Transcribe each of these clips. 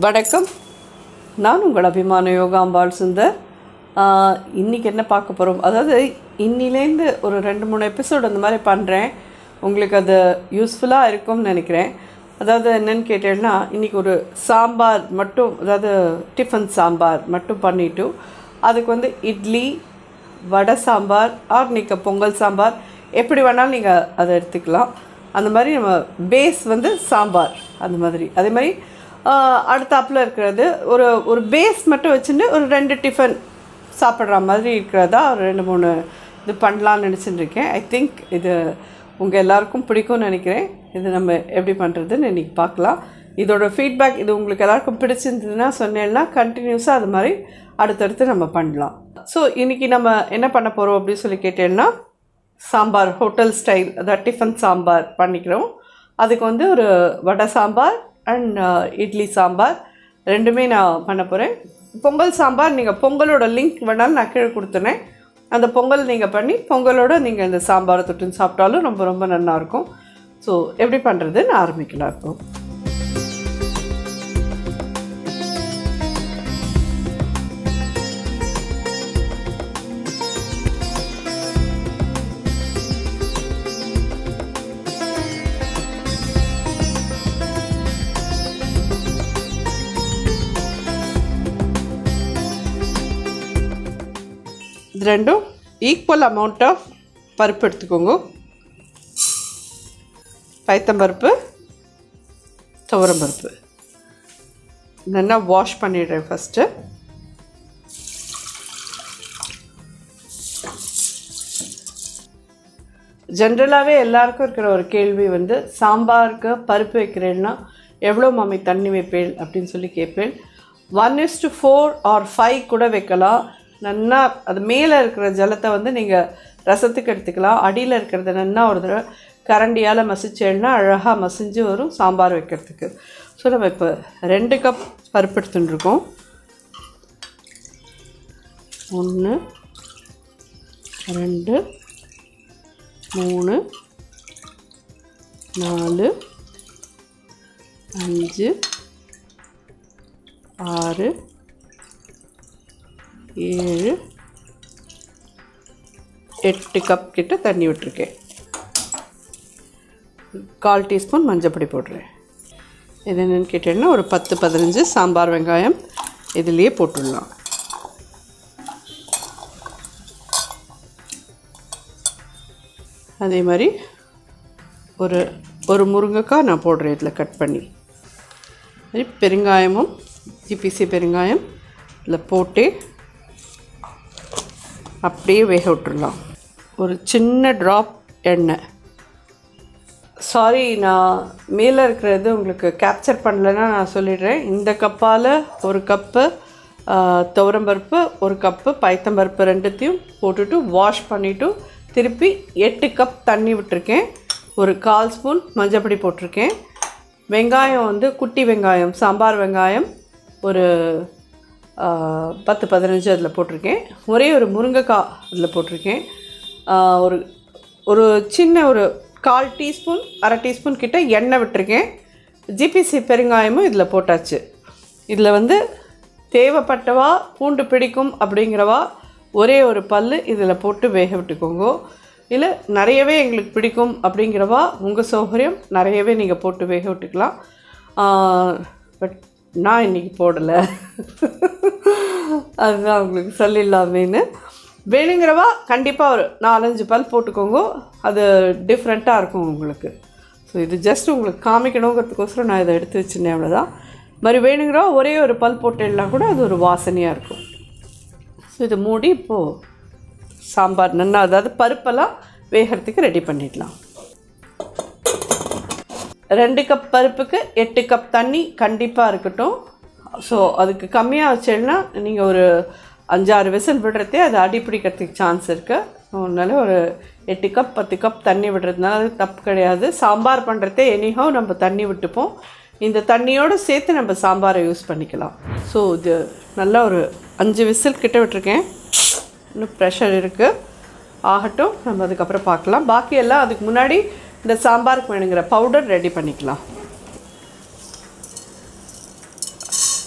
வணக்கம் நான் உங்கள் அபிமான யோகாம்பாள் சுந்தர் ஆஹ், இன்னைக்கு என்ன பார்க்க போகிறோம் அதாவது இன்னிலேருந்து ஒரு ரெண்டு மூணு எபிசோடு அந்த மாதிரி பண்ணுறேன் உங்களுக்கு அது யூஸ்ஃபுல்லாக இருக்கும்னு நினைக்கிறேன் அதாவது என்னன்னு கேட்டேன்னா இன்றைக்கி ஒரு சாம்பார் மட்டும் அதாவது டிஃபன் சாம்பார் மட்டும் பண்ணிவிட்டு அதுக்கு வந்து இட்லி வடை சாம்பார் ஆர் நீங்கள் பொங்கல் சாம்பார் எப்படி வேணாலும் நீங்கள் அதை எடுத்துக்கலாம் அந்த மாதிரி நம்ம பேஸ் வந்து சாம்பார் அந்த மாதிரி அதே மாதிரி ஆஹ், அடுத்தாப்புல இருக்கிறது ஒரு ஒரு பேஸ் மட்டும் வச்சுட்டு ஒரு ரெண்டு டிஃபன் சாப்பிட்ற மாதிரி இருக்கிறதா ஒரு ரெண்டு மூணு இது பண்ணலான்னு நினச்சிட்டு இருக்கேன் ஐ திங்க் இது உங்கள் எல்லாருக்கும் பிடிக்கும்னு நினைக்கிறேன் இது நம்ம எப்படி பண்ணுறதுன்னு இன்றைக்கி பார்க்கலாம் இதோட ஃபீட்பேக் இது உங்களுக்கு எல்லாருக்கும் பிடிச்சிருந்ததுன்னா சொன்னேன்னா கண்டினியூஸாக அது மாதிரி அடுத்தடுத்து நம்ம பண்ணலாம் ஸோ இன்றைக்கி நம்ம என்ன பண்ண போகிறோம் அப்படின்னு சொல்லி கேட்டேன்னா சாம்பார் ஹோட்டல் ஸ்டைல் அதாவது டிஃபன் சாம்பார் பண்ணிக்கிறோம் அதுக்கு வந்து ஒரு வடை சாம்பார் அண்ட் இட்லி சாம்பார் ரெண்டுமே நான் பண்ண போகிறேன் பொங்கல் சாம்பார் நீங்கள் பொங்கலோட லிங்க் வேணாலும் நான் கீழே கொடுத்துனேன் அந்த பொங்கல் நீங்கள் பண்ணி பொங்கலோட நீங்கள் இந்த சாம்பாரை தொட்டுன்னு சாப்பிட்டாலும் ரொம்ப ரொம்ப நல்லாயிருக்கும் ஸோ எப்படி பண்ணுறதுன்னு ஆரம்பிக்கலாம் இப்போ இது ரெண்டும் ஈக்குவல் அமௌண்ட் ஆஃப் பருப்பு எடுத்துக்கோங்க பைத்தம்பருப்பு துவரம்பருப்பு நல்லா வாஷ் பண்ணிடுறேன் ஃபஸ்ட்டு ஜென்ரலாகவே எல்லாருக்கும் இருக்கிற ஒரு கேள்வி வந்து சாம்பாருக்கு பருப்பு வைக்கிறேன்னா எவ்வளோ மம்மி தண்ணி வைப்பேன் அப்படின்னு சொல்லி கேட்பேன் one is to four or five கூட வைக்கலாம் நல்லா அது மேலே இருக்கிற ஜலத்தை வந்து நீங்கள் ரசத்துக்கு எடுத்துக்கலாம் அடியில் இருக்கிறத நல்லா ஒரு தடவை கரண்டியால் மசிச்சேன்னா அழகாக மசிஞ்சு வரும் சாம்பார் வைக்கிறதுக்கு ஸோ நம்ம இப்போ ரெண்டு கப் பருப்பு எடுத்துன்னு இருக்கோம் ஒன்று ரெண்டு மூணு நாலு அஞ்சு ஆறு ஏழு எட்டு கப் கிட்ட தண்ணி விட்டுருக்கேன் கால் டீஸ்பூன் மஞ்சப்பொடி போடுறேன் இது என்னென்னு கேட்டேன்னா ஒரு பத்து பதினஞ்சு சாம்பார் வெங்காயம் இதுலேயே போட்டுடலாம் அதே மாதிரி ஒரு ஒரு முருங்கைக்காய் நான் போடுறேன் இதில் கட் பண்ணி மாதிரி பெருங்காயமும் ஜிபிசி பெருங்காயம் இதில் போட்டு அப்படியே வேக விட்டுடலாம் ஒரு சின்ன ட்ராப் எண்ணெய் சாரி நான் மேலே இருக்கிறது உங்களுக்கு கேப்சர் பண்ணலைன்னா நான் சொல்லிடுறேன் இந்த கப்பால் ஒரு கப்பு துவரம்பருப்பு ஒரு கப்பு பைத்தம்பருப்பு ரெண்டுத்தையும் போட்டுட்டு வாஷ் பண்ணிவிட்டு திருப்பி எட்டு கப் தண்ணி விட்டுருக்கேன் ஒரு கால் ஸ்பூன் மஞ்சப்பொடி போட்டிருக்கேன் வெங்காயம் வந்து குட்டி வெங்காயம் சாம்பார் வெங்காயம் ஒரு ஆ, பத்து பதினஞ்சு அதில் போட்டிருக்கேன் ஒரே ஒரு முருங்கைக்காய் அதில் போட்டிருக்கேன் ஆ, ஒரு ஒரு சின்ன ஒரு கால் டீஸ்பூன் அரை டீஸ்பூன் கிட்ட எண்ணெய் விட்டுருக்கேன் ஜிபிசி பெருங்காயமும் இதில் போட்டாச்சு இதில் வந்து தேவைப்பட்டவா பூண்டு பிடிக்கும் அப்படிங்கிறவா ஒரே ஒரு பல் இதில் போட்டு வேக விட்டுக்கோங்க இல்லை நிறையவே எங்களுக்கு பிடிக்கும் அப்படிங்கிறவா உங்கள் சௌகரியம் நிறையவே நீங்கள் போட்டு வேக விட்டுக்கலாம் பட் நான் இன்றைக்கி போடலை அதுதான் உங்களுக்கு சொல்லிடலாமேன்னு வேணுங்கிறவா கண்டிப்பாக ஒரு நாலஞ்சு பல் போட்டுக்கோங்க அது டிஃப்ரெண்ட்டாக இருக்கும் உங்களுக்கு ஸோ இது ஜஸ்ட் உங்களுக்கு காமிக்கணுங்கிறதுக்கோசரம் நான் இதை எடுத்து வச்சுருந்தேன் அவ்வளோதான் மாதிரி வேணுங்கிறவா ஒரே ஒரு பல் போட்டுடனா கூட அது ஒரு வாசனையாக இருக்கும் ஸோ இதை மூடி இப்போது சாம்பார் நல்லா அதாவது பருப்பெல்லாம் வேகிறதுக்கு ரெடி பண்ணிடலாம் ரெண்டு கப் பருப்புக்கு எட்டு கப் தண்ணி கண்டிப்பாக இருக்கட்டும் ஸோ அதுக்கு கம்மியாக வச்சேன்னா நீங்கள் ஒரு அஞ்சாறு விசில் விடுறதே அது அடி பிடிக்கிறதுக்கு சான்ஸ் இருக்குது அதனால ஒரு எட்டு கப் பத்து கப் தண்ணி விடுறதுனால அது தப்பு கிடையாது சாம்பார் பண்ணுறதே எனிஹோ நம்ம தண்ணி விட்டுப்போம் இந்த தண்ணியோடு சேர்த்து நம்ம சாம்பாரை யூஸ் பண்ணிக்கலாம் ஸோ இது நல்லா ஒரு அஞ்சு விசில் கிட்ட விட்டுருக்கேன் இன்னும் ப்ரெஷர் இருக்குது ஆகட்டும் நம்ம அதுக்கப்புறம் பார்க்கலாம் பாக்கி எல்லாம் அதுக்கு முன்னாடி இந்த சாம்பாருக்கு வேணுங்கிற பவுடர் ரெடி பண்ணிக்கலாம்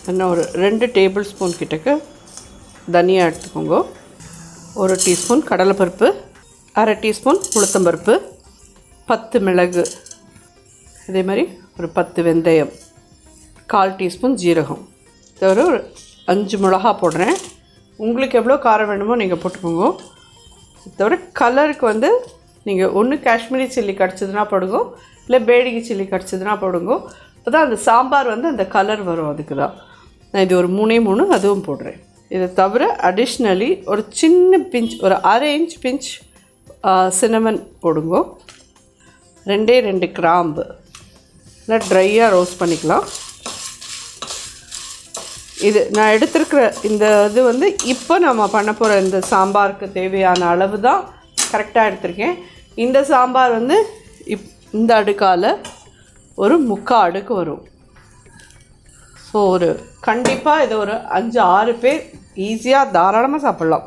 என்ன ஒரு ரெண்டு டேபிள் ஸ்பூன் கிட்டக்கு தனியா எடுத்துக்கோங்க ஒரு டீஸ்பூன் கடலைப்பருப்பு அரை டீஸ்பூன் உளுத்தம்பருப்பு பத்து மிளகு அதே மாதிரி ஒரு பத்து வெந்தயம் கால் டீஸ்பூன் ஜீரகம் தவிர ஒரு அஞ்சு மிளகா போடுறேன் உங்களுக்கு எவ்வளோ காரம் வேணுமோ நீங்கள் போட்டுக்கோங்க இது தவிர கலருக்கு வந்து நீங்கள் ஒன்று காஷ்மீரி சில்லி கிடச்சதுன்னா போடுங்க இல்லை பேடிகை சில்லி கிடச்சதுன்னா போடுங்க அப்போ தான் அந்த சாம்பார் வந்து அந்த கலர் வரும் அதுக்கு தான் நான் இது ஒரு மூணே மூணு அதுவும் போடுறேன் இதை தவிர அடிஷ்னலி ஒரு சின்ன பிஞ்ச் ஒரு அரை இன்ச் பிஞ்ச் சினமன் போடுங்க ரெண்டே ரெண்டு கிராம்பு நல்லா ட்ரையாக ரோஸ்ட் பண்ணிக்கலாம் இது நான் எடுத்திருக்கிற இந்த இது வந்து இப்போ நம்ம பண்ண போகிற இந்த சாம்பாருக்கு தேவையான அளவு தான் கரெக்டாக எடுத்திருக்கேன் இந்த சாம்பார் வந்து இப் இந்த அடுக்கால் ஒரு முக்கா அடுக்கு வரும் ஸோ ஒரு கண்டிப்பாக இது ஒரு அஞ்சு ஆறு பேர் ஈஸியாக தாராளமாக சாப்பிட்லாம்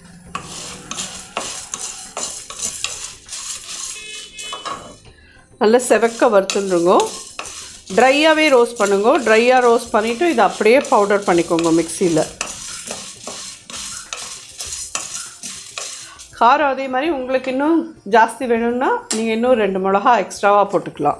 நல்லா செவக்க வறுத்துருங்க ட்ரையாகவே ரோஸ்ட் பண்ணுங்க ட்ரையாக ரோஸ்ட் பண்ணிவிட்டு இதை அப்படியே பவுடர் பண்ணிக்கோங்க மிக்சியில் காரம் அதே மாதிரி உங்களுக்கு இன்னும் ஜாஸ்தி வேணும்னா நீங்கள் இன்னும் ரெண்டு மிளகா எக்ஸ்ட்ராவாக போட்டுக்கலாம்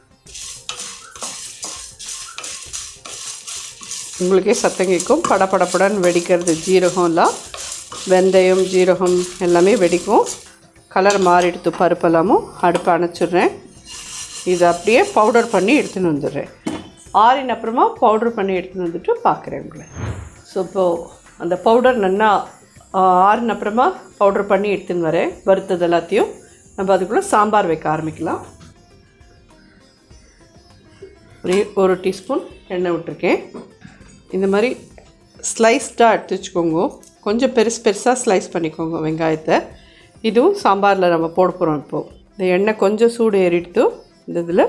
உங்களுக்கே சத்தம் கேட்கும் படபடப்படன்னு வெடிக்கிறது ஜீரகம்லாம் வெந்தயம் ஜீரகம் எல்லாமே வெடிக்கும் கலர் மாறிடுத்து பருப்பெல்லாமும் அடுப்பை அணைச்சிடுறேன் இதை அப்படியே பவுடர் பண்ணி எடுத்துன்னு வந்துடுறேன் ஆறின அப்புறமா பவுடர் பண்ணி எடுத்துன்னு வந்துட்டு பார்க்குறேன் உங்களை ஸோ இப்போது அந்த பவுடர் நல்லா ஆறின அப்புறமா பவுடர் பண்ணி எடுத்துன்னு வரேன் வறுத்தது எல்லாத்தையும் நம்ம அதுக்குள்ளே சாம்பார் வைக்க ஆரம்பிக்கலாம் ஒரே ஒரு டீஸ்பூன் எண்ணெய் விட்டுருக்கேன் இந்த மாதிரி ஸ்லைஸ்டாக எடுத்து வச்சுக்கோங்க கொஞ்சம் பெருசு பெருசாக ஸ்லைஸ் பண்ணிக்கோங்க வெங்காயத்தை இதுவும் சாம்பாரில் நம்ம போட போகிறோம் இப்போது இந்த எண்ணெய் கொஞ்சம் சூடு ஏறிடுத்து இந்த இதில்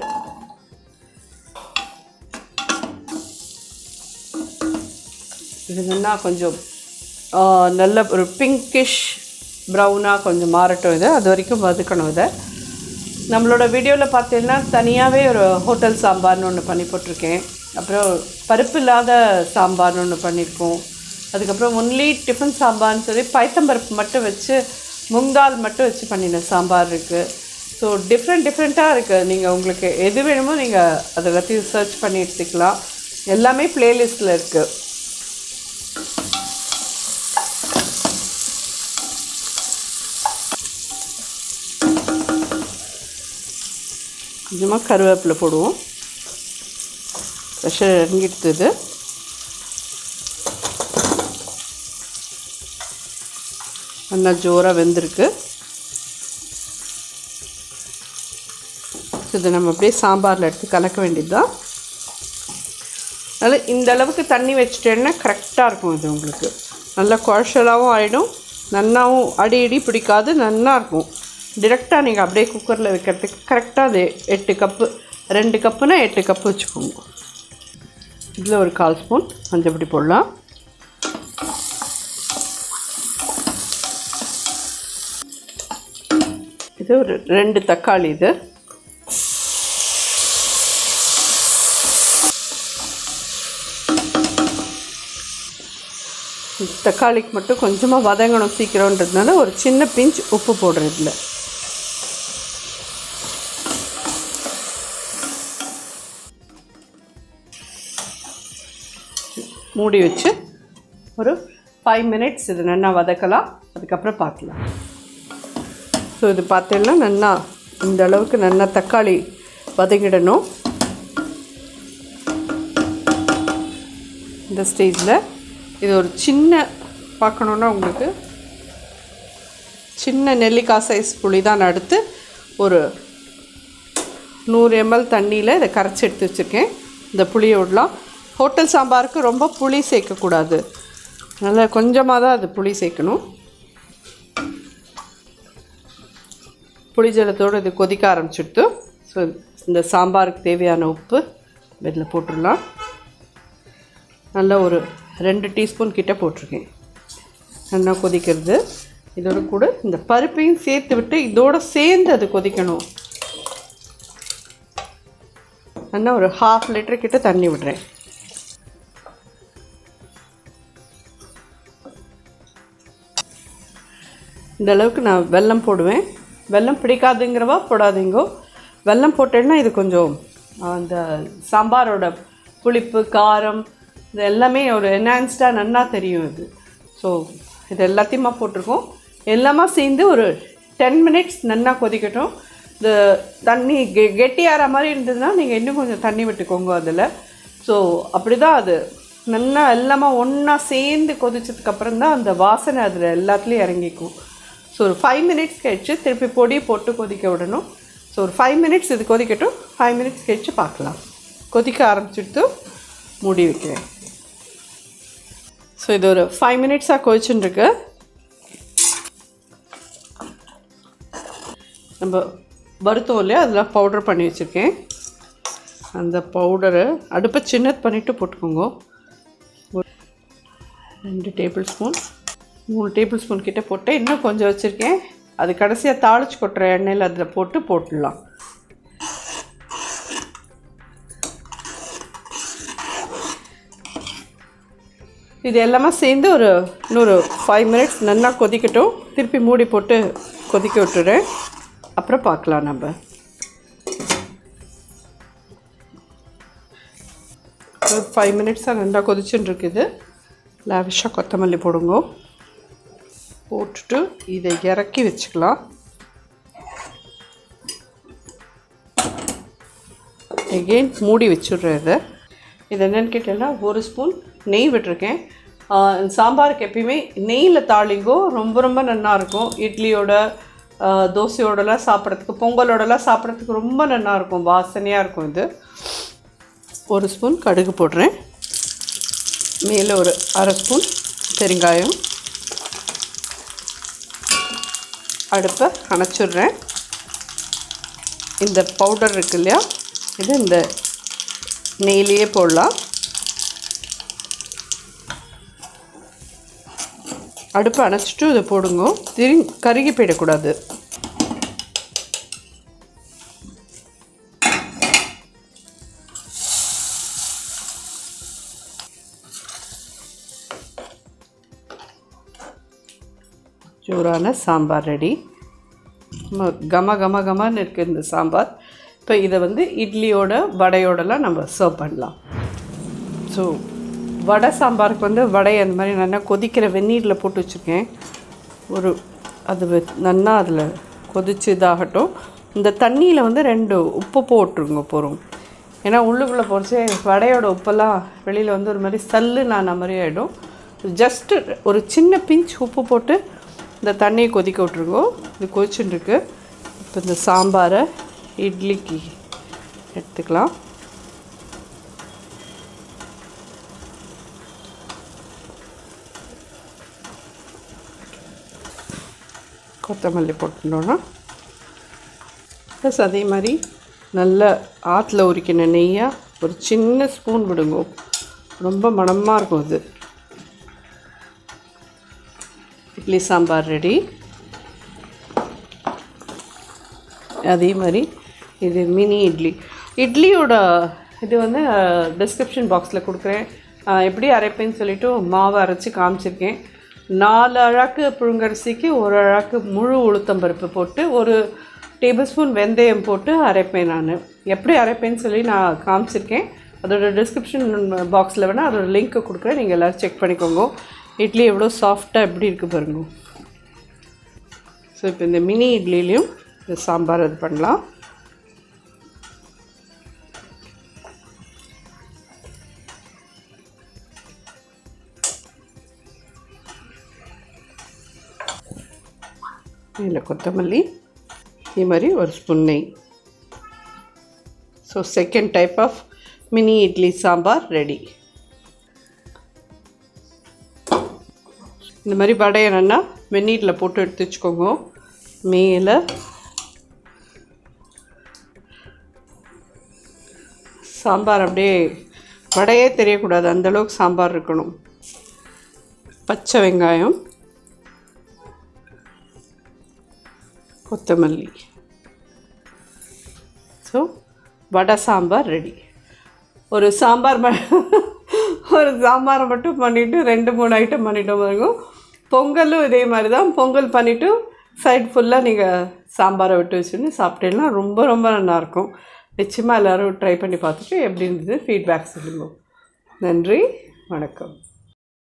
இது நல்லா கொஞ்சம் ஆ, நல்ல ஒரு பிங்கிஷ் ப்ரௌனாக கொஞ்சம் மாறட்டும் இது அது வரைக்கும் வதக்கணும் இதை நம்மளோட வீடியோவில் பார்த்தீங்கன்னா தனியாகவே ஒரு ஹோட்டல் சாம்பார்னு ஒன்று பண்ணி போட்டிருக்கேன் அப்புறம் பருப்பு இல்லாத சாம்பார்னு ஒன்று பண்ணியிருக்கோம் அதுக்கப்புறம் ஒன்லி டிஃபன் சாம்பார்னு சொல்லி பைத்தம்பருப்பு மட்டும் வச்சு முங்தால் மட்டும் வச்சு பண்ணின சாம்பார் இருக்குது ஸோ டிஃப்ரெண்ட் டிஃப்ரெண்ட்டாக இருக்குது நீங்கள் உங்களுக்கு எது வேணுமோ நீங்கள் அதை எல்லாத்தையும் சர்ச் பண்ணி எடுத்துக்கலாம் எல்லாமே ப்ளேலிஸ்ட்டில் இருக்குது கொஞ்சமாக கருவேப்பிலை போடுவோம் ப்ரெஷர் இறங்கிடுது நல்லா ஜோராக வெந்திருக்கு ஸோ இதை நம்ம அப்படியே சாம்பாரில் எடுத்து கலக்க வேண்டியது தான் அதனால் இந்த அளவுக்கு தண்ணி வச்சுட்டேன்னா கரெக்டாக இருக்கும் இது உங்களுக்கு நல்லா குழச்சலாகவும் ஆகிடும் நன்னாவும் அடி இடி பிடிக்காது நல்லா இருக்கும் டிரெக்டாக நீங்கள் அப்படியே குக்கரில் வைக்கிறதுக்கு கரெக்டாக அது எட்டு கப்பு ரெண்டு கப்புனா எட்டு கப்பு வச்சுக்கோங்க இதில் ஒரு கால் ஸ்பூன் மஞ்சப்பொடி போடலாம் இது ஒரு ரெண்டு தக்காளி இது தக்காளிக்கு மட்டும் கொஞ்சமாக வதங்கணும் சீக்கிரன்றதுனால ஒரு சின்ன பிஞ்ச் உப்பு போடுறேன் இதில் மூடி வச்சு ஒரு ஃபைவ் மினிட்ஸ் இது நல்லா வதக்கலாம் அதுக்கப்புறம் பார்க்கலாம் ஸோ இது பார்த்தீங்கன்னா நல்லா இந்த அளவுக்கு நல்லா தக்காளி வதங்கிடணும் இந்த ஸ்டேஜில் இது ஒரு சின்ன பார்க்கணுன்னா உங்களுக்கு சின்ன நெல்லிக்காய் சைஸ் புளி தான் நான் எடுத்து ஒரு நூறு எம்எல் தண்ணியில் இதை கரைச்சி எடுத்து வச்சுருக்கேன் இந்த புளியை விடலாம் ஹோட்டல் சாம்பாருக்கு ரொம்ப புளி சேர்க்கக்கூடாது நல்லா கொஞ்சமாக தான் அது புளி சேர்க்கணும் புளி ஜலத்தோடு இது கொதிக்க ஆரம்பிச்சுடுத்து ஸோ இந்த சாம்பாருக்கு தேவையான உப்பு இதில் போட்டுடலாம் நல்லா ஒரு ரெண்டு டீஸ்பூன் கிட்ட போட்டிருக்கேன் நல்லா கொதிக்கிறது இதோட கூட இந்த பருப்பையும் சேர்த்து விட்டு இதோட சேர்ந்து அது கொதிக்கணும் நல்லா ஒரு ஹாஃப் லிட்டர் கிட்ட தண்ணி விடுறேன் இந்த அளவுக்கு நான் வெல்லம் போடுவேன் வெல்லம் பிடிக்காதுங்கிறவா போடாதீங்கோ வெல்லம் போட்டேன்னா இது கொஞ்சம் அந்த சாம்பாரோட புளிப்பு காரம் இது எல்லாமே ஒரு என்ஹான்ஸ்டாக நன்னா தெரியும் இது ஸோ இது எல்லாத்தையுமா போட்டிருக்கோம் எல்லாமே சேர்ந்து ஒரு டென் மினிட்ஸ் நன்னா கொதிக்கட்டும் இந்த தண்ணி கெ கெட்டியாகிற மாதிரி இருந்ததுன்னா நீங்கள் இன்னும் கொஞ்சம் தண்ணி விட்டுக்கோங்க அதில் ஸோ அப்படி தான் அது நல்லா எல்லாமே ஒன்றா சேர்ந்து கொதிச்சதுக்கப்புறம் தான் அந்த வாசனை அதில் எல்லாத்துலேயும் இறங்கிக்கும் ஸோ ஒரு ஃபைவ் மினிட்ஸ் கழிச்சு திருப்பி பொடி போட்டு கொதிக்க விடணும் ஸோ ஒரு ஃபைவ் மினிட்ஸ் இது கொதிக்கட்டும் ஃபைவ் மினிட்ஸ் கழிச்சு பார்க்கலாம் கொதிக்க ஆரம்பிச்சுட்டு மூடி வைக்கிறேன் ஸோ இது ஒரு ஃபைவ் மினிட்ஸாக கொதிச்சுன்னு இருக்கு நம்ம வருத்தம் இல்லையா அதில் பவுடர் பண்ணி வச்சுருக்கேன் அந்த பவுடரை அடுப்பை சின்னது பண்ணிவிட்டு போட்டுக்கோங்க ஒரு ரெண்டு டேபிள் ஸ்பூன் மூணு டேபிள் ஸ்பூன் கிட்ட போட்டு இன்னும் கொஞ்சம் வச்சுருக்கேன் அது கடைசியாக தாளிச்சு கொட்டுற எண்ணெயில் அதில் போட்டு போட்டுடலாம் இது எல்லாமே சேர்ந்து ஒரு இன்னொரு ஃபைவ் மினிட்ஸ் நல்லா கொதிக்கட்டும் திருப்பி மூடி போட்டு கொதிக்க விட்டுறேன் அப்புறம் பார்க்கலாம் நம்ம ஒரு ஃபைவ் மினிட்ஸாக நல்லா கொதிச்சுன்னு இருக்குது லாவிஷாக கொத்தமல்லி போடுங்க போட்டுட்டு இதை இறக்கி வச்சுக்கலாம் எகெயின் மூடி வச்சுடுறேன் இதை இது என்னென்னு கேட்டேன்னா ஒரு ஸ்பூன் நெய் விட்டுருக்கேன் ஆஹ் சாம்பாருக்கு எப்பயுமே நெய்யில் தாளிங்கோ ரொம்ப ரொம்ப நல்லா இருக்கும் இட்லியோட ஆஹ் தோசையோடலாம் சாப்பிட்றதுக்கு பொங்கலோடலாம் சாப்பிட்றதுக்கு ரொம்ப நல்லா இருக்கும் வாசனையாக இருக்கும் இது ஒரு ஸ்பூன் கடுகு போடுறேன் மேலே ஒரு அரை ஸ்பூன் பெருங்காயம் அடுப்பை அணைச்சிடுறேன் இந்த பவுடர் இருக்கு இல்லையா இது இந்த நெய்லேயே போடலாம் அடுப்பை அணைச்சிட்டு இதை போடுங்க திரு கருகி போயிடக்கூடாது ஜோரான சாம்பார் ரெடி ம- கம கம கமன்னு இருக்குது இந்த சாம்பார் இப்போ இதை வந்து இட்லியோட வடையோடலாம் நம்ம சர்வ் பண்ணலாம் ஸோ வடை சாம்பாருக்கு வந்து வடை அந்த மாதிரி நல்லா கொதிக்கிற வெந்நீரில் போட்டு வச்சுருக்கேன் ஒரு அது வெ- நல்லா அதில் கொதிச்சு இதாகட்டும் இந்த தண்ணியில் வந்து ரெண்டு உப்பு போட்டுருங்க போகிறோம் ஏன்னா உள்ளுக்குள்ளே போகிறச்சே வடையோட உப்பெல்லாம் வெளியில் வந்து ஒரு மாதிரி சல்லு நான் மாதிரி ஆகிடும் ஜஸ்ட்டு ஒரு சின்ன பிஞ்ச் உப்பு போட்டு இந்த தண்ணியை கொதிக்க விட்ருங்கோ இது கொதிச்சுட்டு இருக்கு இப்போ இந்த சாம்பாரை இட்லிக்கு எடுத்துக்கலாம் கொத்தமல்லி போட்டுட்டோன்னா ப்ளஸ் அதே மாதிரி நல்ல ஆற்றுல உரிக்கின நெய்யாக ஒரு சின்ன ஸ்பூன் விடுங்க ரொம்ப மணமாக இருக்கும் இது இட்லி சாம்பார் ரெடி அதே மாதிரி இது மினி இட்லி இட்லியோட இது வந்து டிஸ்கிரிப்ஷன் பாக்ஸில் கொடுக்குறேன் அஹ், எப்படி அரைப்பேன்னு சொல்லிட்டு மாவு அரைச்சி காமிச்சிருக்கேன் நாலு அழாக்கு புழுங்கரிசிக்கு ஒரு அழாக்கு முழு உளுத்தம்பருப்பு போட்டு ஒரு டேபிள் ஸ்பூன் வெந்தயம் போட்டு அரைப்பேன் நான் எப்படி அரைப்பேன்னு சொல்லி நான் காமிச்சிருக்கேன் அதோட டிஸ்கிரிப்ஷன் பாக்ஸில் வேணால் அதோட லிங்க்கை கொடுக்குறேன் நீங்கள் எல்லோரும் செக் பண்ணிக்கோங்க இட்லி எவ்வளோ சாஃப்டாக எப்படி இருக்குது பாருங்க ஸோ இப்போ இந்த மினி இட்லிலையும் இந்த சாம்பார் இது பண்ணலாம் இதில் கொத்தமல்லி இதே மாதிரி ஒரு ஸ்பூன் நெய் so second type of mini idli sambar ready இந்த மாதிரி வடை என்னென்னா வெந்நீரில் போட்டு எடுத்து வச்சுக்கோங்க மேலே சாம்பார் அப்படியே வடையே தெரியக்கூடாது அந்த அளவுக்கு சாம்பார் இருக்கணும் பச்சை வெங்காயம் கொத்தமல்லி ஸோ வடை சாம்பார் ரெடி ஒரு சாம்பார் ம ஒரு சாம்பாரை மட்டும் பண்ணிவிட்டு ரெண்டு மூணு ஐட்டம் பண்ணிட்டோம் பாருங்க பொங்கலும் இதே மாதிரி தான் பொங்கல் பண்ணிவிட்டு சைடு ஃபுல்லாக நீங்கள் சாம்பாரை விட்டு வச்சுன்னு சாப்பிட்டீங்கன்னா ரொம்ப ரொம்ப நல்லாயிருக்கும் நிச்சயமாக எல்லோரும் ட்ரை பண்ணி பார்த்துட்டு எப்படி இருந்தது ஃபீட்பேக் சொல்லுங்கள் நன்றி வணக்கம்